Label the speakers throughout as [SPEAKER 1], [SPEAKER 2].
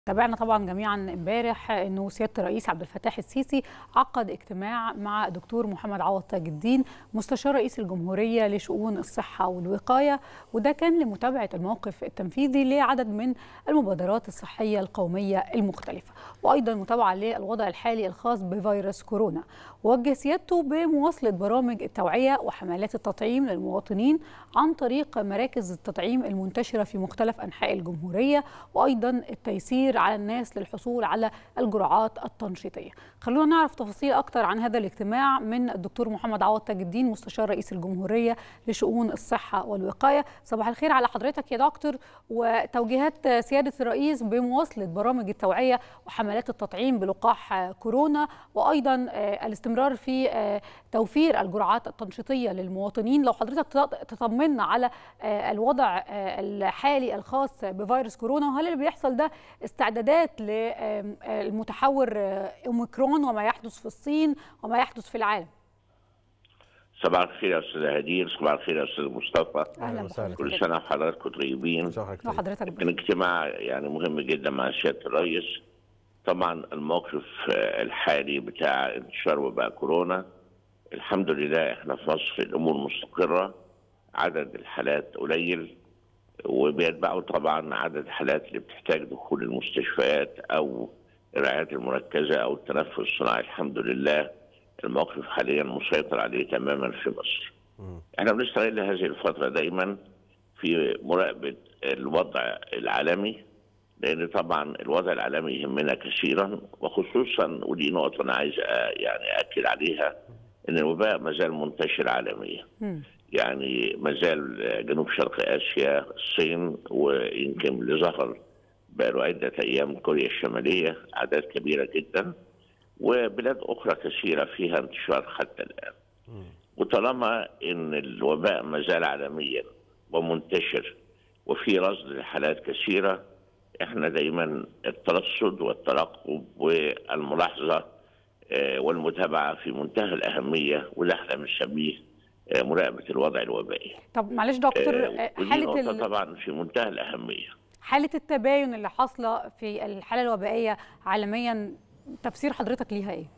[SPEAKER 1] تابعنا طبعا جميعا امبارح انه سياده الرئيس عبد الفتاح السيسي عقد اجتماع مع دكتور محمد عوض تاج الدين مستشار رئيس الجمهوريه لشؤون الصحه والوقايه وده كان لمتابعه الموقف التنفيذي لعدد من المبادرات الصحيه القوميه المختلفه وايضا متابعه للوضع الحالي الخاص بفيروس كورونا وجه سيادته بمواصله برامج التوعيه وحملات التطعيم للمواطنين عن طريق مراكز التطعيم المنتشره في مختلف انحاء الجمهوريه وايضا التيسير على الناس للحصول على الجرعات التنشيطيه. خلونا نعرف تفاصيل اكثر عن هذا الاجتماع من الدكتور محمد عوض تاج الدين مستشار رئيس الجمهوريه لشؤون الصحه والوقايه. صباح الخير على حضرتك يا دكتور وتوجيهات سياده الرئيس بمواصله برامج التوعيه وحملات التطعيم بلقاح كورونا وايضا الاستمرار في توفير الجرعات التنشيطيه للمواطنين لو حضرتك تطمنا على الوضع الحالي الخاص بفيروس كورونا وهل اللي بيحصل ده استعدادات للمتحور اوميكرون وما يحدث في الصين وما يحدث في العالم
[SPEAKER 2] صباح الخير يا استاذ هدير صباح الخير يا استاذ مصطفى
[SPEAKER 1] اهلا وسهلا
[SPEAKER 2] كل سنه وحضراتكم طيبين
[SPEAKER 1] وحضرتك
[SPEAKER 2] كان اجتماع يعني مهم جدا مع سياده الرئيس طبعا الموقف الحالي بتاع انتشار وباء كورونا الحمد لله احنا في مصر الامور مستقره عدد الحالات قليل وبيتبعوا طبعا عدد الحالات اللي بتحتاج دخول المستشفيات او الرعايات المركزه او التنفس الصناعي الحمد لله الموقف حاليا مسيطر عليه تماما في مصر. احنا بنستغل هذه الفتره دايما في مراقبه الوضع العالمي لان طبعا الوضع العالمي يهمنا كثيرا وخصوصا ودي نقطه انا عايز يعني اكد عليها ان الوباء ما زال منتشر عالميا. يعني ما زال جنوب شرق اسيا الصين ويمكن اللي ظهر بقاله عده ايام كوريا الشماليه اعداد كبيره جدا وبلاد اخرى كثيره فيها انتشار حتى الان. وطالما ان الوباء ما زال عالميا ومنتشر وفي رصد لحالات كثيره احنا دايما الترصد والترقب والملاحظه والمتابعه في منتهى الاهميه وده احنا بنسميه مراقبه الوضع الوبائي.
[SPEAKER 1] طب معلش دكتور
[SPEAKER 2] حاله ال... طبعا في منتهى الاهميه.
[SPEAKER 1] حاله التباين اللي حاصله في الحاله الوبائيه عالميا تفسير حضرتك ليها ايه؟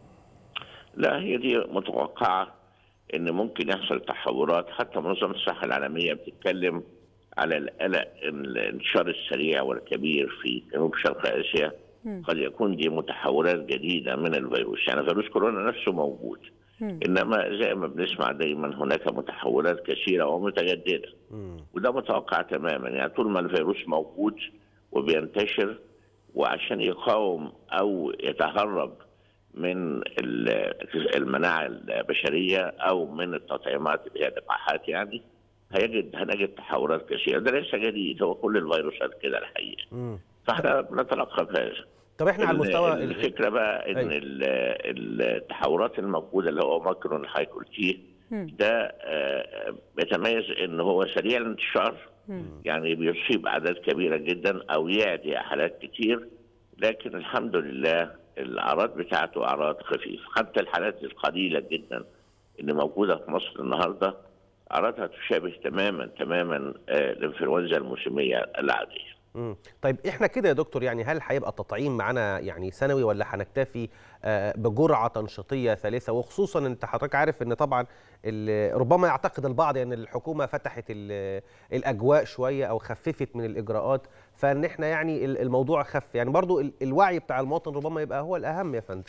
[SPEAKER 2] لا هي دي متوقعه ان ممكن يحصل تحورات حتى منظمه الصحه العالميه بتتكلم على القلق الانتشار السريع والكبير في جنوب شرق اسيا قد يكون دي متحورات جديده من الفيروس يعني فيروس كورونا نفسه موجود انما زي ما بنسمع دايما هناك متحورات كثيره ومتجدده وده متوقع تماما يعني طول ما الفيروس موجود وبينتشر وعشان يقاوم او يتهرب من المناعه البشريه او من التطعيمات اللي هي لقاحات يعني هيجد هنجد تحورات كثيره ده ليس جديد هو كل الفيروسات كده الحقيقه فاحنا بنترقب هذا
[SPEAKER 3] طب احنا على المستوى
[SPEAKER 2] الفكره بقى ان أي. التحورات الموجوده اللي هو ماكرون اللي حضرتك قلتيه ده بيتميز ان هو سريع الانتشار يعني بيصيب اعداد كبيره جدا او يعدي حالات كتير لكن الحمد لله الاعراض بتاعته اعراض خفيفه حتى الحالات القليله جدا اللي موجوده في مصر النهارده اعراضها تشابه تماما تماما الانفلونزا الموسميه العاديه.
[SPEAKER 3] مم. طيب احنا كده يا دكتور يعني هل هيبقى التطعيم معانا يعني سنوي ولا هنكتفي بجرعه تنشيطيه ثالثه وخصوصا انت حضرتك عارف ان طبعا ربما يعتقد البعض ان يعني الحكومه فتحت الاجواء شويه او خففت من الاجراءات فان احنا يعني الموضوع خف يعني برضو الوعي بتاع المواطن ربما يبقى هو الاهم يا فندم.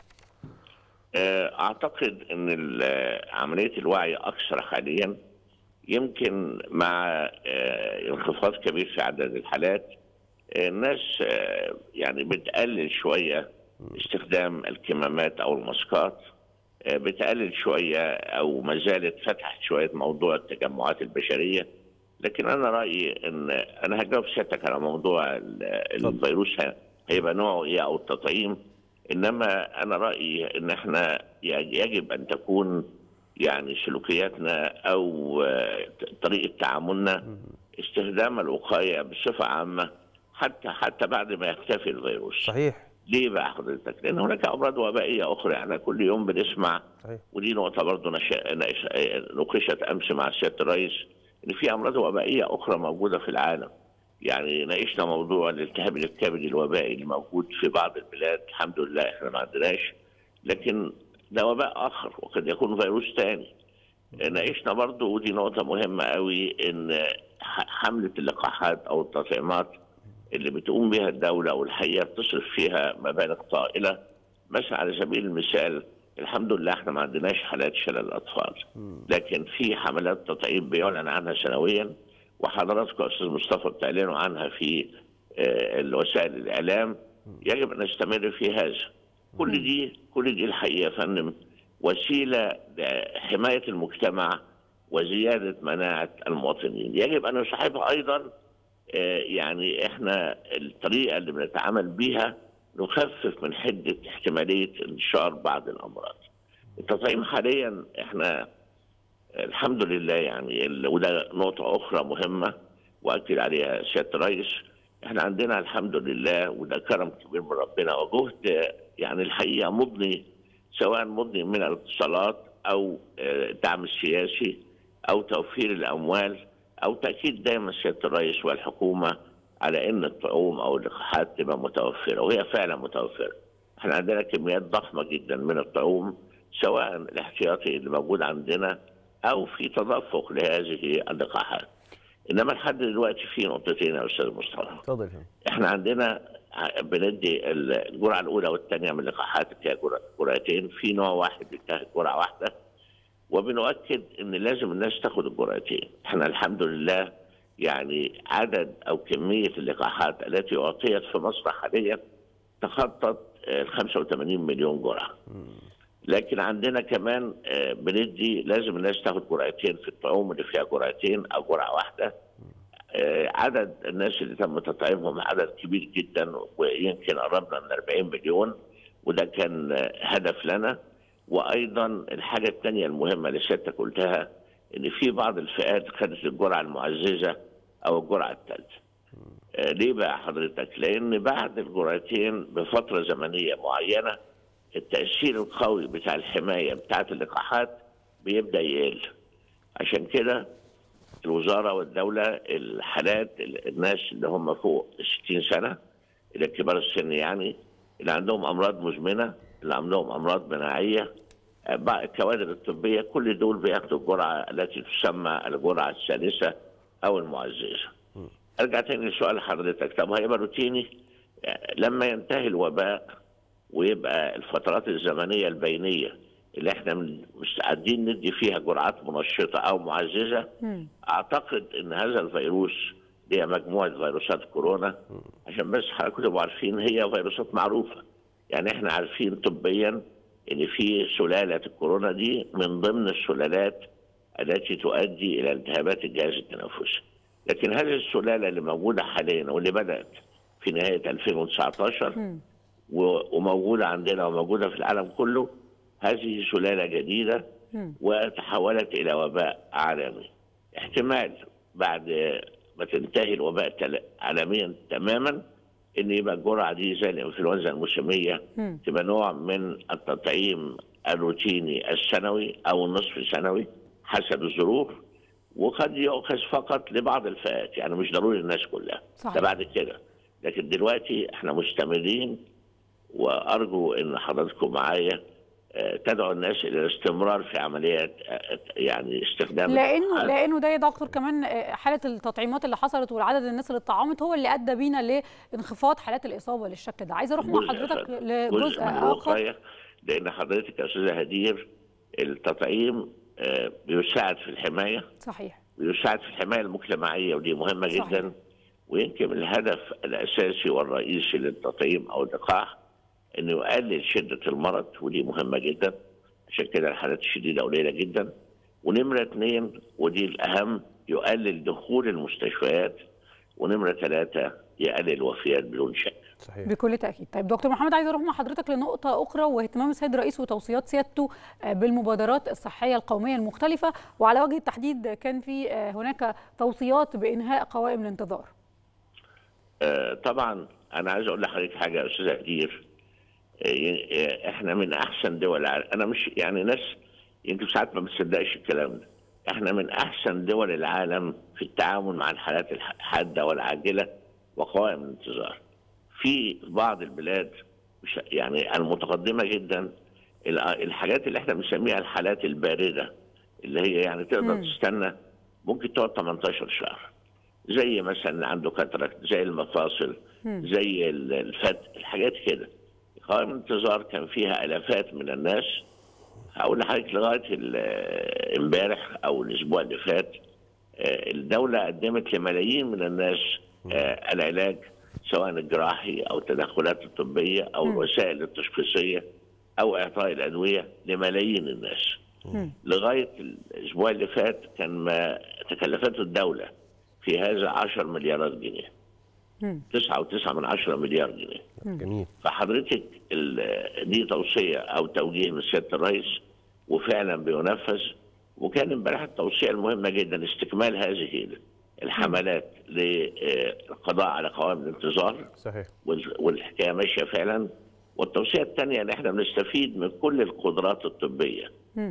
[SPEAKER 2] اعتقد ان عمليه الوعي اكثر حاليا يمكن مع انخفاض كبير في عدد الحالات الناس يعني بتقلل شويه استخدام الكمامات او الماسكات بتقلل شويه او ما زالت فتحت شويه موضوع التجمعات البشريه لكن انا رايي ان انا هجاوب سيادتك على موضوع الفيروس هيبقى نوعه ايه او التطعيم انما انا رايي ان احنا يجب ان تكون يعني سلوكياتنا او طريقه تعاملنا استخدام الوقايه بصفه عامه حتى حتى بعد ما يختفي الفيروس.
[SPEAKER 3] صحيح.
[SPEAKER 2] ليه بقى حضرتك؟ لان هناك امراض وبائيه اخرى يعني كل يوم بنسمع صحيح. ودي نقطه برضه ناقشت امس مع سياده الرئيس ان في امراض وبائيه اخرى موجوده في العالم يعني ناقشنا موضوع الالتهاب الكبدي الوبائي اللي موجود في بعض البلاد الحمد لله احنا ما عندناش لكن ده وباء اخر وقد يكون فيروس ثاني ناقشنا برضو ودي نقطه مهمه قوي ان حمله اللقاحات او التطعيمات اللي بتقوم بها الدوله والحقيقه بتصرف فيها مبالغ طائله مثلا على سبيل المثال الحمد لله احنا ما عندناش حالات شلل اطفال لكن في حملات تطعيم بيعلن عنها سنويا وحضراتكم استاذ مصطفى بتعلنوا عنها في وسائل الاعلام يجب ان نستمر في هذا كل دي كل دي الحقيقه يا فندم وسيله لحمايه المجتمع وزياده مناعه المواطنين يجب ان نصاحبها ايضا يعني احنا الطريقه اللي بنتعامل بيها نخفف من حده احتماليه انتشار بعض الامراض. التطعيم حاليا احنا الحمد لله يعني وده نقطه اخرى مهمه واكد عليها سياده الرئيس احنا عندنا الحمد لله وده كرم كبير من ربنا وجهد يعني الحقيقه مضني سواء مضني من الاتصالات او الدعم السياسي او توفير الاموال او تاكيد دائما سياده الرئيس والحكومه على ان الطعوم او اللقاحات تبقى متوفره وهي فعلا متوفره. احنا عندنا كميات ضخمه جدا من الطعوم سواء الاحتياطي اللي موجود عندنا او في تدفق لهذه اللقاحات. انما لحد دلوقتي في نقطتين يا استاذ مصطفى.
[SPEAKER 3] اتفضل
[SPEAKER 2] احنا عندنا بندي الجرعه الاولى والثانيه من اللقاحات اللي هي جرعتين في نوع واحد بيتاخد جرعه واحده وبنؤكد ان لازم الناس تاخد الجرعتين احنا الحمد لله يعني عدد او كميه اللقاحات التي اعطيت في مصر حاليا تخطت ال 85 مليون جرعه لكن عندنا كمان بندي لازم الناس تاخد جرعتين في الطعوم اللي فيها جرعتين او جرعه واحده عدد الناس اللي تم تطعيمهم عدد كبير جدا ويمكن قربنا من 40 مليون وده كان هدف لنا وايضا الحاجه الثانيه المهمه اللي سيادتك قلتها ان في بعض الفئات خدت الجرعه المعززه او الجرعه الثالثه. آه ليه بقى حضرتك؟ لان بعد الجرعتين بفتره زمنيه معينه التاثير القوي بتاع الحمايه بتاعه اللقاحات بيبدا يقل. عشان كده الوزاره والدوله الحالات الناس اللي هم فوق 60 سنه الى كبار السن يعني اللي عندهم امراض مزمنه اللي عندهم امراض مناعيه الكوادر الطبيه كل دول بياخدوا الجرعه التي تسمى الجرعه الثالثه او المعززه. ارجع تاني لسؤال حضرتك طب هيبقى روتيني لما ينتهي الوباء ويبقى الفترات الزمنيه البينيه اللي احنا مستعدين ندي فيها جرعات منشطه او معززه اعتقد ان هذا الفيروس هي مجموعه فيروسات كورونا عشان بس حضراتكم تبقوا عارفين هي فيروسات معروفه يعني احنا عارفين طبيا ان في سلاله الكورونا دي من ضمن السلالات التي تؤدي الى التهابات الجهاز التنفسي. لكن هذه السلاله اللي موجوده حاليا واللي بدات في نهايه 2019 وموجوده عندنا وموجوده في العالم كله هذه سلاله جديده وتحولت الى وباء عالمي. احتمال بعد ما تنتهي الوباء عالميا تماما ان يبقى الجرعه دي زي الانفلونزا الموسميه تبقى نوع من التطعيم الروتيني السنوي او النصف السنوي حسب الظروف وقد يؤخذ فقط لبعض الفئات يعني مش ضروري الناس كلها ده بعد كده لكن دلوقتي احنا مستمرين وارجو ان حضراتكم معايا تدعو الناس الى الاستمرار في عمليات يعني استخدام
[SPEAKER 1] لانه لانه ده يا دكتور كمان حاله التطعيمات اللي حصلت والعدد الناس اللي اتطعمت هو اللي ادى بينا لانخفاض حالات الاصابه للشكل ده عايزه اروح مع حضرتك لجزء اخر
[SPEAKER 2] لان حضرتك يا استاذه هدير التطعيم بيساعد في الحمايه
[SPEAKER 1] صحيح
[SPEAKER 2] بيساعد في الحمايه المجتمعيه ودي مهمه صحيح. جدا ويمكن الهدف الاساسي والرئيسي للتطعيم او اللقاح انه يقلل شده المرض ودي مهمه جدا عشان كده الحالات الشديده قليله جدا ونمره اثنين ودي الاهم يقلل دخول المستشفيات ونمره ثلاثه يقلل الوفيات بدون شك.
[SPEAKER 1] صحيح. بكل تاكيد طيب دكتور محمد عايز اروح مع حضرتك لنقطه اخرى واهتمام السيد الرئيس وتوصيات سيادته بالمبادرات الصحيه القوميه المختلفه وعلى وجه التحديد كان في هناك توصيات بانهاء قوائم الانتظار.
[SPEAKER 2] آه طبعا انا عايز اقول لحضرتك حاجه يا استاذه كتير احنا من احسن دول العالم انا مش يعني ناس يمكن ساعات ما بتصدقش الكلام ده احنا من احسن دول العالم في التعامل مع الحالات الحاده والعاجله وقوائم الانتظار. في بعض البلاد يعني المتقدمه جدا الحاجات اللي احنا بنسميها الحالات البارده اللي هي يعني تقدر م. تستنى ممكن تقعد 18 شهر. زي مثلا عنده كاتراكت زي المفاصل م. زي الفتق الحاجات كده. قوائم الانتظار كان فيها الافات من الناس هقول لحضرتك لغايه امبارح او الاسبوع اللي فات الدوله قدمت لملايين من الناس العلاج سواء الجراحي او التدخلات الطبيه او الوسائل التشخيصيه او اعطاء الادويه لملايين الناس. لغايه الاسبوع اللي فات كان ما تكلفته الدوله في هذا 10 مليارات جنيه. 9.9 من 10 مليار جنيه.
[SPEAKER 3] جميل.
[SPEAKER 2] فحضرتك دي توصيه او توجيه من سياده الرئيس وفعلا بينفذ وكان امبارح التوصيه المهمه جدا استكمال هذه الحملات للقضاء على قوائم الانتظار
[SPEAKER 3] صحيح
[SPEAKER 2] والحكايه ماشيه فعلا والتوصيه الثانيه ان احنا بنستفيد من كل القدرات الطبيه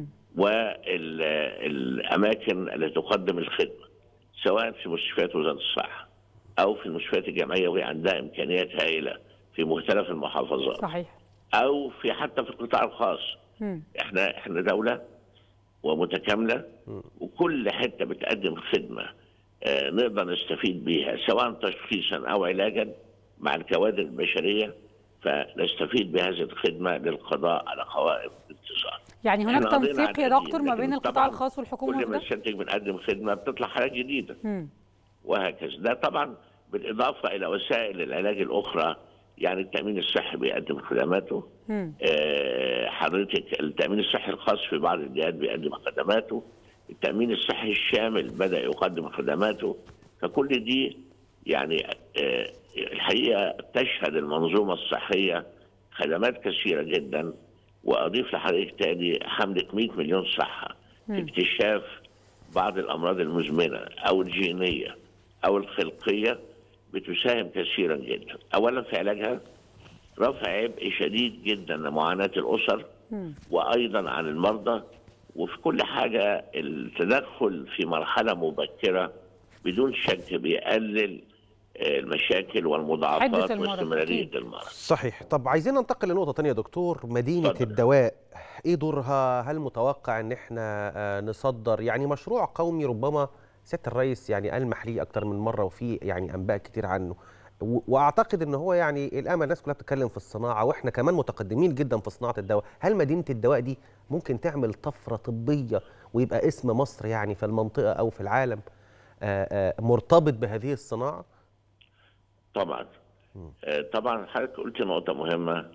[SPEAKER 2] والاماكن التي تقدم الخدمه سواء في مستشفيات وزاره الصحه او في المستشفيات الجامعيه وهي عندها امكانيات هائله في مختلف المحافظات
[SPEAKER 1] صحيح
[SPEAKER 2] او في حتى في القطاع الخاص
[SPEAKER 1] م.
[SPEAKER 2] احنا احنا دوله ومتكامله
[SPEAKER 3] م.
[SPEAKER 2] وكل حته بتقدم خدمه آه نقدر نستفيد بيها سواء تشخيصا او علاجا مع الكوادر البشريه فنستفيد بهذه الخدمه للقضاء على قوائم الانتظار.
[SPEAKER 1] يعني هناك تنسيق يا دكتور ما بين القطاع الخاص والحكومه
[SPEAKER 2] كل ما الشركه بنقدم خدمه بتطلع حاجات جديده.
[SPEAKER 1] م.
[SPEAKER 2] وهكذا ده طبعا بالاضافه الى وسائل العلاج الاخرى يعني التامين الصحي بيقدم خدماته آه حضرتك التامين الصحي الخاص في بعض الجهات بيقدم خدماته التامين الصحي الشامل بدا يقدم خدماته فكل دي يعني آه الحقيقه تشهد المنظومه الصحيه خدمات كثيره جدا واضيف لحضرتك تاني حمله 100 مليون صحه في اكتشاف بعض الامراض المزمنه او الجينيه او الخلقيه بتساهم كثيرا جدا اولا في علاجها رفع عبء شديد جدا لمعاناه الاسر وايضا عن المرضى وفي كل حاجه التدخل في مرحله مبكره بدون شك بيقلل المشاكل والمضاعفات واستمراريه المرض.
[SPEAKER 3] صحيح، طب عايزين ننتقل لنقطه ثانيه يا دكتور، مدينه طبعا. الدواء ايه دورها؟ هل متوقع ان احنا نصدر يعني مشروع قومي ربما سياده الرئيس يعني ألمح ليه اكتر من مره وفي يعني انباء كتير عنه واعتقد ان هو يعني الامل الناس كلها بتتكلم في الصناعه واحنا كمان متقدمين جدا في صناعه الدواء هل مدينه الدواء دي ممكن تعمل طفره طبيه ويبقى اسم مصر يعني في المنطقه او في العالم مرتبط بهذه الصناعه
[SPEAKER 2] طبعا طبعا حضرتك قلت نقطه مهمه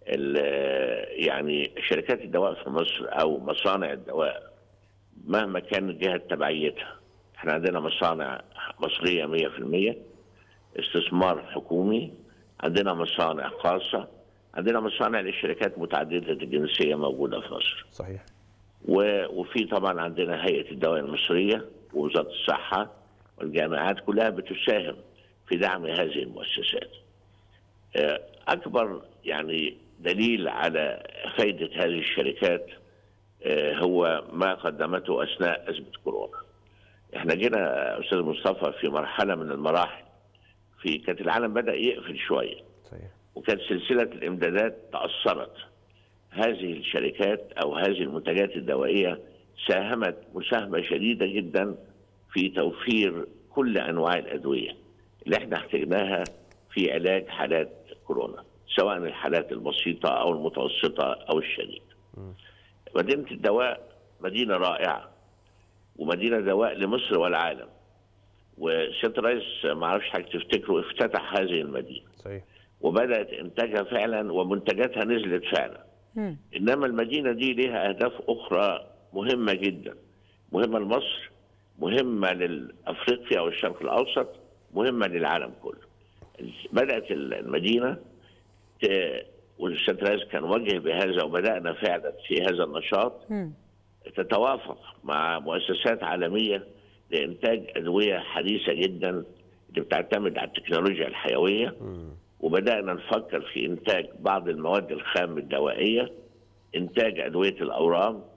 [SPEAKER 2] يعني شركات الدواء في مصر او مصانع الدواء مهما كانت جهه تبعيتها احنا عندنا مصانع مصريه 100% استثمار حكومي عندنا مصانع خاصه عندنا مصانع للشركات متعدده الجنسيه موجوده في مصر
[SPEAKER 3] صحيح
[SPEAKER 2] وفي طبعا عندنا هيئه الدواء المصريه ووزاره الصحه والجامعات كلها بتساهم في دعم هذه المؤسسات اكبر يعني دليل على فائده هذه الشركات هو ما قدمته اثناء ازمه كورونا احنا جينا استاذ مصطفى في مرحله من المراحل في كانت العالم بدا يقفل شويه
[SPEAKER 3] صحيح
[SPEAKER 2] وكانت سلسله الامدادات تاثرت هذه الشركات او هذه المنتجات الدوائيه ساهمت مساهمه شديده جدا في توفير كل انواع الادويه اللي احنا احتاجناها في علاج حالات كورونا سواء الحالات البسيطه او المتوسطه او الشديده. مدينه الدواء مدينه رائعه ومدينه دواء لمصر والعالم. وسياده الرئيس ما اعرفش حضرتك تفتكروا افتتح هذه المدينه.
[SPEAKER 3] صحيح
[SPEAKER 2] وبدات انتاجها فعلا ومنتجاتها نزلت فعلا.
[SPEAKER 1] مم.
[SPEAKER 2] انما المدينه دي لها اهداف اخرى مهمه جدا. مهمه لمصر مهمه لافريقيا والشرق الاوسط مهمه للعالم كله. بدات المدينه ت- والسيد الرئيس كان وجه بهذا وبدانا فعلا في هذا النشاط
[SPEAKER 1] مم.
[SPEAKER 2] تتوافق مع مؤسسات عالميه لانتاج ادويه حديثه جدا اللي بتعتمد على التكنولوجيا الحيويه
[SPEAKER 3] مم.
[SPEAKER 2] وبدانا نفكر في انتاج بعض المواد الخام الدوائيه انتاج ادويه الاورام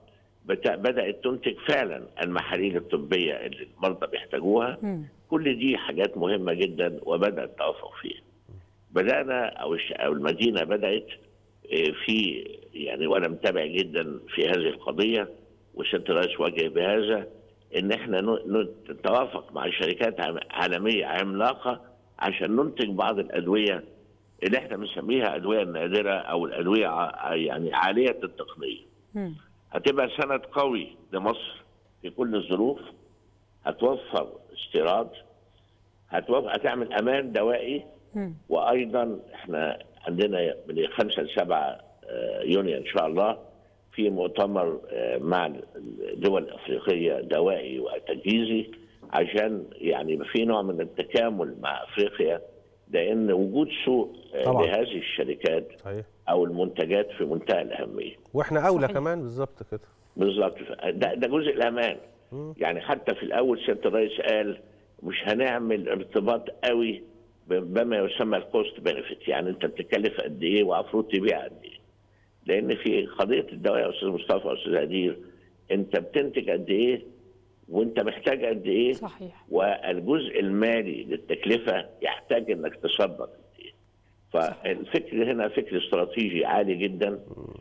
[SPEAKER 2] بتا- بدات تنتج فعلا المحاليل الطبيه اللي المرضى بيحتاجوها
[SPEAKER 1] مم.
[SPEAKER 2] كل دي حاجات مهمه جدا وبدا التوافق فيها بدانا او الش- او المدينه بدات آه، في يعني وانا متابع جدا في هذه القضيه وسياده الرئيس وجه بهذا ان احنا ن- ن- نتوافق مع شركات عم- عالميه عملاقه عشان ننتج بعض الادويه اللي احنا بنسميها ادويه النادره او الادويه ع- يعني عاليه التقنيه.
[SPEAKER 1] مم.
[SPEAKER 2] هتبقى سند قوي لمصر في كل الظروف هتوفر استيراد هتوفر هتعمل امان دوائي
[SPEAKER 1] مم.
[SPEAKER 2] وايضا احنا عندنا من 5 ل 7 يونيو ان شاء الله في مؤتمر آه، مع الدول الافريقيه دوائي وتجهيزي عشان يعني يبقى في نوع من التكامل مع افريقيا لان وجود سوق آه،
[SPEAKER 3] طبعاً.
[SPEAKER 2] لهذه الشركات
[SPEAKER 3] صحيح
[SPEAKER 2] او المنتجات في منتهى الاهميه.
[SPEAKER 3] واحنا اولى
[SPEAKER 1] صحيح.
[SPEAKER 3] كمان بالظبط كده
[SPEAKER 2] بالظبط ده, ده جزء الامان
[SPEAKER 3] مم.
[SPEAKER 2] يعني حتى في الاول سياده الرئيس قال مش هنعمل ارتباط قوي ب- بما يسمى الكوست بنفيت يعني انت بتكلف قد ايه ومفروض تبيع قد ايه لان في قضيه الدواء يا استاذ مصطفى واستاذ هدير انت بتنتج قد ايه وانت محتاج قد ايه
[SPEAKER 1] صحيح
[SPEAKER 2] والجزء المالي للتكلفه يحتاج انك تصدق قد ايه فالفكر هنا فكر استراتيجي عالي جدا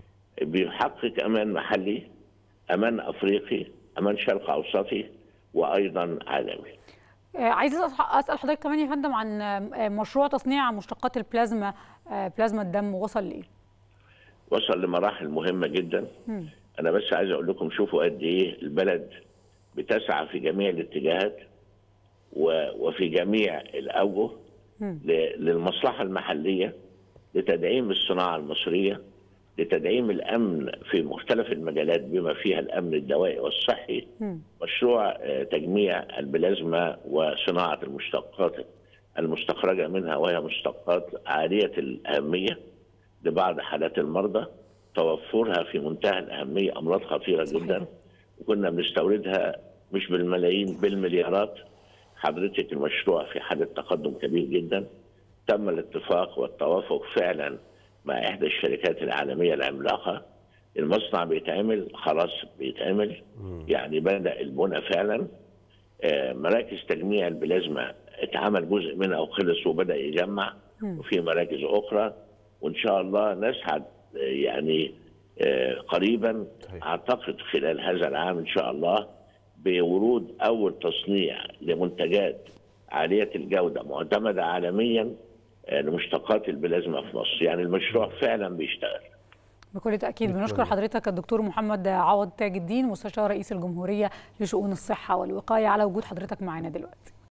[SPEAKER 2] بيحقق امان محلي امان افريقي امان شرق اوسطي وايضا عالمي
[SPEAKER 1] آه، عايزه أسأل- اسال حضرتك كمان يا فندم عن آه، مشروع تصنيع مشتقات البلازما آه، بلازما الدم وصل لايه؟
[SPEAKER 2] وصل لمراحل مهمه جدا
[SPEAKER 1] مم.
[SPEAKER 2] انا بس عايز اقول لكم شوفوا قد ايه البلد بتسعى في جميع الاتجاهات و- وفي جميع الاوجه
[SPEAKER 1] مم.
[SPEAKER 2] ل- للمصلحه المحليه لتدعيم الصناعه المصريه لتدعيم الامن في مختلف المجالات بما فيها الامن الدوائي والصحي
[SPEAKER 1] مم.
[SPEAKER 2] مشروع آه، تجميع البلازما وصناعه المشتقات المستخرجه منها وهي مشتقات عاليه الاهميه لبعض حالات المرضى توفرها في منتهى الاهميه امراض خطيره
[SPEAKER 1] صحيح.
[SPEAKER 2] جدا وكنا بنستوردها مش بالملايين بالمليارات حضرتك المشروع في حاله تقدم كبير جدا تم الاتفاق والتوافق فعلا مع احدى الشركات العالميه العملاقه المصنع بيتعمل خلاص بيتعمل يعني بدا البنى فعلا آه، مراكز تجميع البلازما اتعمل جزء منها وخلص وبدا يجمع وفي مراكز اخرى وان شاء الله نسعد آه، يعني آه، قريبا
[SPEAKER 3] صحيح.
[SPEAKER 2] اعتقد خلال هذا العام ان شاء الله بورود اول تصنيع لمنتجات عاليه الجوده معتمده عالميا آه، لمشتقات البلازما في مصر يعني المشروع فعلا بيشتغل
[SPEAKER 1] بكل تاكيد بنشكر حضرتك الدكتور محمد عوض تاج الدين مستشار رئيس الجمهوريه لشؤون الصحه والوقايه على وجود حضرتك معنا دلوقتي